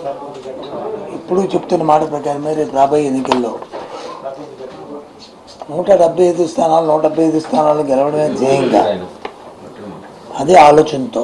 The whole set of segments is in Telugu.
ఇప్పుడు చెప్తున్న మాట ప్రకారమే రేపు రాబోయే ఎన్నికల్లో నూట డెబ్బై ఐదు స్థానాలు నూట డెబ్బై ఐదు స్థానాలు గెలవడమే ధ్యేయంగా అదే ఆలోచనతో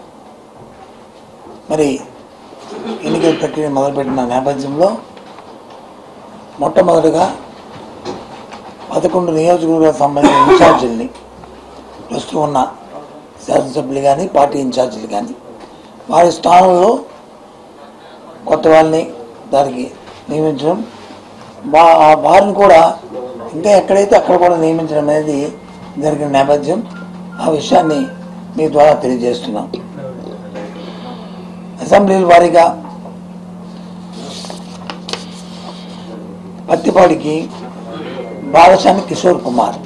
మరి ఎన్నికల ప్రక్రియ మొదలుపెట్టిన నేపథ్యంలో మొట్టమొదటిగా పదకొండు నియోజకవర్గాలకు సంబంధించిన ఇన్ఛార్జీల్ని ప్రస్తుతం ఉన్న శాసనసభ్యులు కానీ పార్టీ ఇన్ఛార్జీలు కానీ వారి స్థానంలో కొత్త వాళ్ళని దానికి నియమించడం వా ఆ వారిని కూడా ఇంకా ఎక్కడైతే అక్కడ కూడా నియమించడం అనేది జరిగిన నేపథ్యం ఆ విషయాన్ని మీ ద్వారా తెలియజేస్తున్నాం అసెంబ్లీల వారీగా పత్తిపాడికి బాలశాని కిషోర్ కుమార్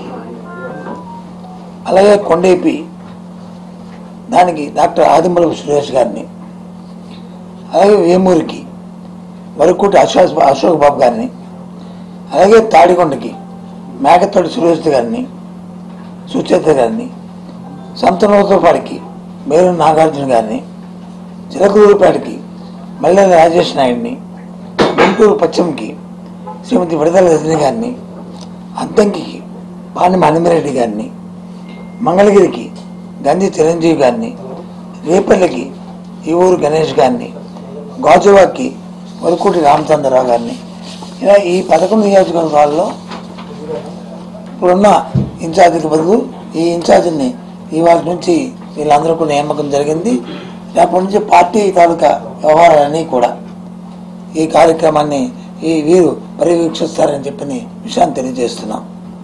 అలాగే కొండేపి దానికి డాక్టర్ ఆదిమూలపు సురేష్ గారిని అలాగే వేమూరికి వరకుటి అశోక్ అశోక్ బాబు గారిని అలాగే తాడికొండకి మేకతోటి సురేష్ గారిని సుచేత గారిని సంతనోతపాడికి మేరు నాగార్జున గారిని చిలకలూరుపేటకి మల్లెల రాజేష్ నాయుడిని గుంటూరు పశ్చిమకి శ్రీమతి విడదల రజని గారిని అద్దంకి పాని హనుమిరెడ్డి గారిని మంగళగిరికి గంజి చిరంజీవి గారిని రేపల్లికి ఈ ఊరు గణేష్ గారిని గాజువాకి వరకుటి రామచంద్రరావు గారిని ఇలా ఈ పదకొండు నియోజకవర్గాల్లో ఇప్పుడున్న ఇన్ఛార్జీల బదులు ఈ ఇన్ఛార్జిని ఇవాళ నుంచి వీళ్ళందరూ కూడా నియామకం జరిగింది రేపటి నుంచి పార్టీ తాలూకా వ్యవహారాలన్నీ కూడా ఈ కార్యక్రమాన్ని ఈ వీరు పర్యవేక్షిస్తారని చెప్పిన విషయాన్ని తెలియజేస్తున్నాం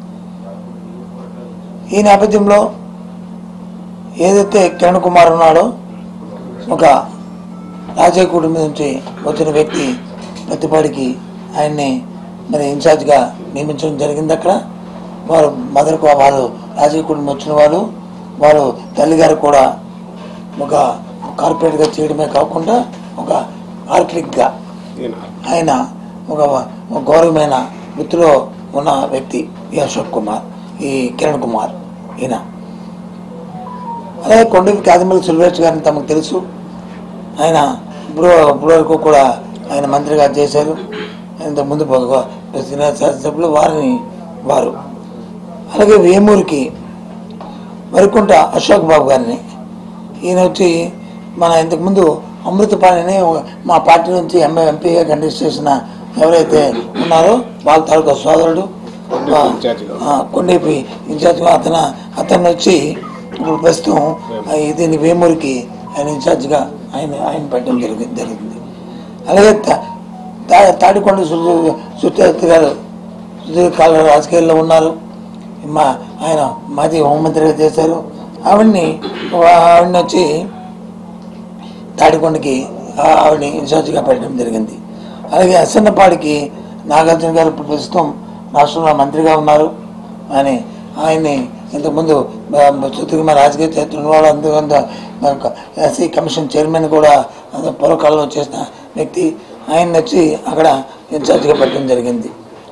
ఈ నేపథ్యంలో ఏదైతే కిరణ్ కుమార్ ఉన్నాడో ఒక రాజయ్య కుటుంబం నుంచి వచ్చిన వ్యక్తి ప్రతిపాడికి ఆయన్ని మరి ఇన్ఛార్జ్గా నియమించడం జరిగింది అక్కడ వారు మదర్కు వారు రాజయ్య కుటుంబం వచ్చిన వారు వారు తల్లిగారు కూడా ఒక కార్పొరేట్గా చేయడమే కాకుండా ఒక ఆర్కిటెక్ట్గా ఆయన ఒక ఒక గౌరవమైన వృత్తిలో ఉన్న వ్యక్తి ఈ అశోక్ కుమార్ ఈ కిరణ్ కుమార్ ఈయన అలాగే కొండవి కాదిమల్లి సుల్వేష్ గారిని తమకు తెలుసు ఆయన ఇప్పుడు ఇప్పుడు వరకు కూడా ఆయన మంత్రిగా చేశారు ఇంత ముందు శాసనసభ్యులు వారిని వారు అలాగే వేమూరికి వరికుంట అశోక్ బాబు గారిని ఈయన వచ్చి మన ఇంతకుముందు అమృతపాణిని మా పార్టీ నుంచి ఎంఏ ఎంపీగా కంటెస్ట్ చేసిన ఎవరైతే ఉన్నారో వాళ్ళ తాలూకా సోదరుడు ఆ, ఆ, కొండేపి ఇన్ఛార్జ్గా అతను అతను వచ్చి ఇప్పుడు ప్రస్తుతం ఆ, దీని వేమూరికి ఆయన ఇన్ఛార్జ్గా ఆయన ఆయన పెట్టడం జరిగింది జరిగింది అలాగే తా- తా- తాడికొండ సుచేత గారు సుదీర్ఘకాల రాజకీయాల్లో ఉన్నారు మా ఆయన మాజీ హోంమంత్రిగా చేశారు ఆవిడ్ని ఆవిడని వచ్చి తాడికొండకి ఆ- ఆవిడని ఇన్ఛార్జిగా పెట్టడం జరిగింది అలాగే అసన్నపాడికి నాగార్జున గారు ఇప్పుడు ప్రస్తుతం రాష్ట్రంలో మంత్రిగా ఉన్నారు అని ఆయన్ని ఇంతకుముందు సుతిమ రాజకీయ చరిత్ర వాళ్ళు అందుకంత ఎస్సీ కమిషన్ చైర్మన్ కూడా అంత పూర్వకాలంలో చేసిన వ్యక్తి ఆయన వచ్చి అక్కడ ఇన్ఛార్జిగా పెట్టడం జరిగింది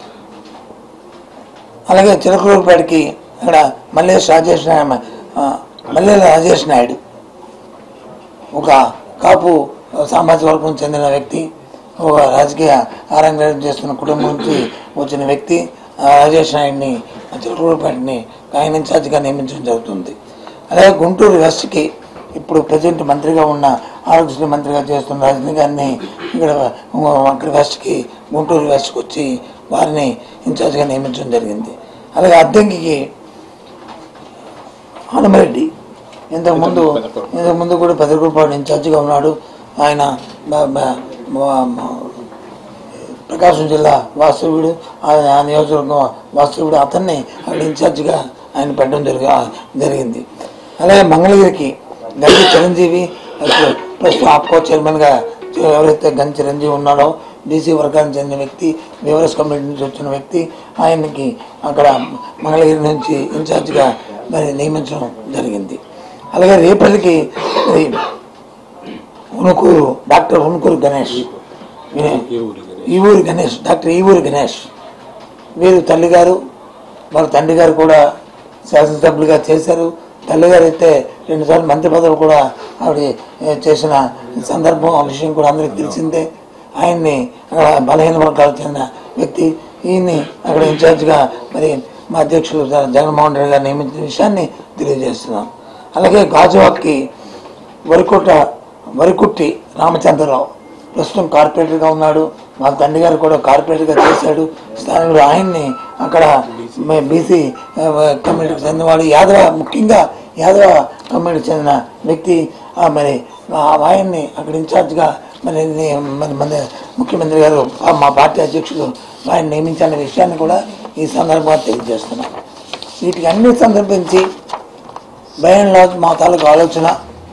అలాగే చిలకలూరుపేటకి అక్కడ మల్లేష్ రాజేష్ నాయ- ఆ, మల్లెల రాజేష్ నాయుడు ఒక కాపు సామాజిక వర్గం చెందిన వ్యక్తి ఒక రాజకీయ ఆరంగేటం చేస్తున్న కుటుంబం నుంచి వచ్చిన వ్యక్తి ఆ రాజేష్ నాయుడిని చిలకలూరుపేటని ఆయన ఇన్ఛార్జిగా నియమించడం జరుగుతుంది అలాగే గుంటూరు వెస్ట్కి ఇప్పుడు ప్రజెంట్ మంత్రిగా ఉన్న ఆరోగ్యశ్రీ మంత్రిగా చేస్తున్న రజనీ గారిని ఇక్కడ అక్కడ వెస్ట్కి గుంటూరు వెస్ట్కి వచ్చి వారిని ఇన్ఛార్జిగా నియమించడం జరిగింది అలాగే అద్దెంకి హనుమరెడ్డి ఇంతకుముందు ఇంతకుముందు కూడా పెదకూరుపాడు ఇన్ఛార్జిగా ఉన్నాడు ఆయన బ- బ- బ- బ- ప్రకాశం జిల్లా వాస్తవ్యుడు ఆ ఆ నియోజకవర్గం వాస్తవ్యుడు అతన్ని అక్కడ ఇన్ఛార్జిగా ఆయన పెట్టడం జరిగి జరిగింది అలాగే మంగళగిరికి గంజి చిరంజీవి ఇప్పుడు ప్రస్తుతం ఆప్కో చైర్మన్గా ఎవరైతే గంజి చిరంజీవి ఉన్నాడో బీసీ వర్గానికి చెందిన వ్యక్తి వివరస్ కమిటీ నుంచి వచ్చిన వ్యక్తి ఆయనకి అక్కడ మంగళగిరి నుంచి ఇన్ఛార్జిగా మరి నియమించడం జరిగింది అలాగే రేపల్లికి మరి ఉనుకూరు డాక్టర్ ఉనుకూరు గణేష్ ఈ ఊరి గణేష్ డాక్టర్ ఈ ఊరి గణేష్ వీరు తల్లి గారు వాళ్ళ తండ్రి గారు కూడా శాసనసభ్యులుగా చేశారు తల్లిగారు అయితే రెండుసార్లు మంత్రి పదవి కూడా ఆవిడ ఏ, చేసిన సందర్భం ఆ విషయం కూడా అందరికీ తెలిసిందే ఆయన్ని అక్కడ బలహీన వర్గాలకు చెందిన వ్యక్తి ఈయన్ని అక్కడ ఇన్ఛార్జిగా మరి మా అధ్యక్షులు జ- జగన్మోహన్ రెడ్డి గారు నియమించిన విషయాన్ని తెలియజేస్తున్నాం అలాగే గాజువాక్కి వరికుట్ట వరికుట్టి రామచంద్రరావు ప్రస్తుతం కార్పొరేటర్గా ఉన్నాడు మా తండ్రి గారు కూడా కార్పొరేటర్గా చేశాడు స్థానికుడు ఆయన్ని అక్కడ బీసీ కమ్యూనిటీకి చెందినవాడు యాదవ ముఖ్యంగా యాదవ కమ్యూనిటీకి చెందిన వ్యక్తి ఆ, మరి ఆ ఆయన్ని అక్కడ ఇన్ఛార్జ్గా మరి ని- మరి మన ముఖ్యమంత్రి గారు ఆ, మా పార్టీ అధ్యక్షులు ఆయన నియమించిన విషయాన్ని కూడా ఈ సందర్భంగా తెలియజేస్తున్నాం వీటికి అన్ని సందర్భించి బై అండ్ లార్జ్ మా తాలూకు ఆలోచన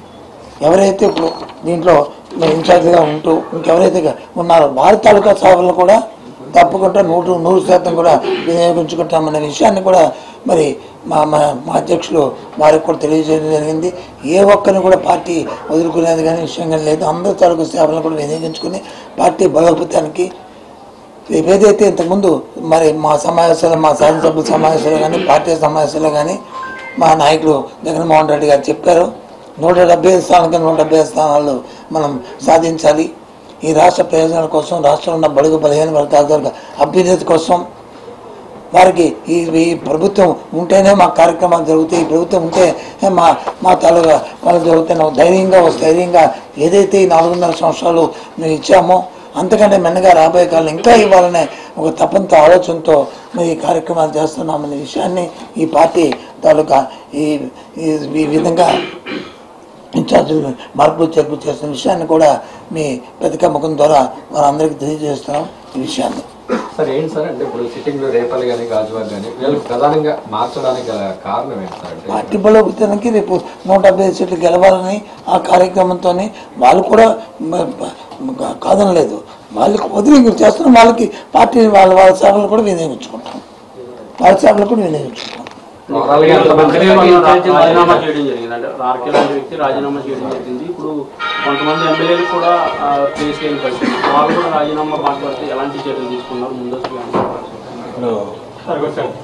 ఎవరైతే ఇప్పుడు దీంట్లో మరి ఇన్ఛార్జిగా ఉంటూ ఇంకెవరైతే ఉన్నారో వారి తాలూకా సేవలను కూడా తప్పకుండా నూరు నూరు శాతం కూడా వినియోగించుకుంటామనే విషయాన్ని కూడా మరి మా మా మా అధ్యక్షులు వారికి కూడా తెలియజేయడం జరిగింది ఏ ఒక్కరిని కూడా పార్టీ వదులుకునేది కానీ విషయం కానీ లేదు అందరి తాలూకు సేవలను కూడా వినియోగించుకుని పార్టీ బలోపేతానికి రేపు ఏదైతే ఇంతకుముందు మరి మా సమావేశాలు మా శాసనసభ్యుల సమావేశాలు కానీ పార్టీ సమావేశాలు కానీ మా నాయకుడు జగన్మోహన్ రెడ్డి గారు చెప్పారు నూట డెబ్బై ఐదు స్థానాలకి నూట డెబ్బై ఐదు స్థానాలు మనం సాధించాలి ఈ రాష్ట్ర ప్రయోజనాల కోసం రాష్ట్రంలో ఉన్న బడుగు బలహీన వర్గాల ద్వారా అభ్యున్నతి కోసం వారికి ఈ ఈ ప్రభుత్వం ఉంటేనే మా కార్యక్రమాలు జరుగుతాయి ఈ ప్రభుత్వం ఉంటే మా మా తాలూకా వాళ్ళు జరుగుతాయి ನಾವು ధైర్యంగా వస్తే ధైర్యంగా ఏదైతే ఈ నాలుగున్నర సంవత్సరాలు మేము ఇచ్చామో అంతకంటే మెన్నగా రాబోయే కాలం ఇంకా ఇవ్వాలనే ఒక తపంతో ఆలోచనతో మేము ఈ కార్యక్రమాలు చేస్తున్నామనే విషయాన్ని ఈ పార్టీ తాలూకా ఈ ఈ- ఈ విధంగా ఇన్ఛార్జీలు మార్పులు చేర్పు చేసిన విషయాన్ని కూడా మీ పత్రికా ముఖం ద్వారా వారందరికీ తెలియజేస్తున్నాం ఈ విషయాన్ని సార్ ఏంటి సార్ అంటే ఇప్పుడు సిట్టింగ్ లో రేపల్లి కానీ గాజువాక్ కానీ వీళ్ళు ప్రధానంగా మార్చడానికి గల కారణం ఏంటి సార్ అంటే పార్టీ బలోపేతానికి రేపు నూట డెబ్బై ఐదు సీట్లు గెలవాలని ఆ కార్యక్రమంతో వాళ్ళు కూడా మ- మ- కాదనలేదు వాళ్ళకి వదిలి ఇంక చేస్తున్న వాళ్ళకి పార్టీ వాళ్ళ వాళ్ళ సేవలు కూడా వినియోగించుకుంటాం వాళ్ళ సేవలు కూడా వినియోగించుకుంటాం ఓవరాల్ గా ఎంతమంది మంత్రి వాళ్ళు రా- రాజీనామా చేయడం జరిగింది అంటే ఆర్కే లాంటి వ్యక్తి రాజీనామా చేయడం జరిగింది ఇప్పుడు కొంతమంది ఎమ్మెల్యేలు కూడా ఫేస్ లేని పరిస్థితి వాళ్ళు కూడా రాజీనామా మాట్లాడితే ఎలాంటి చర్యలు తీసుకున్నారు ముందస్తు ఇప్పుడు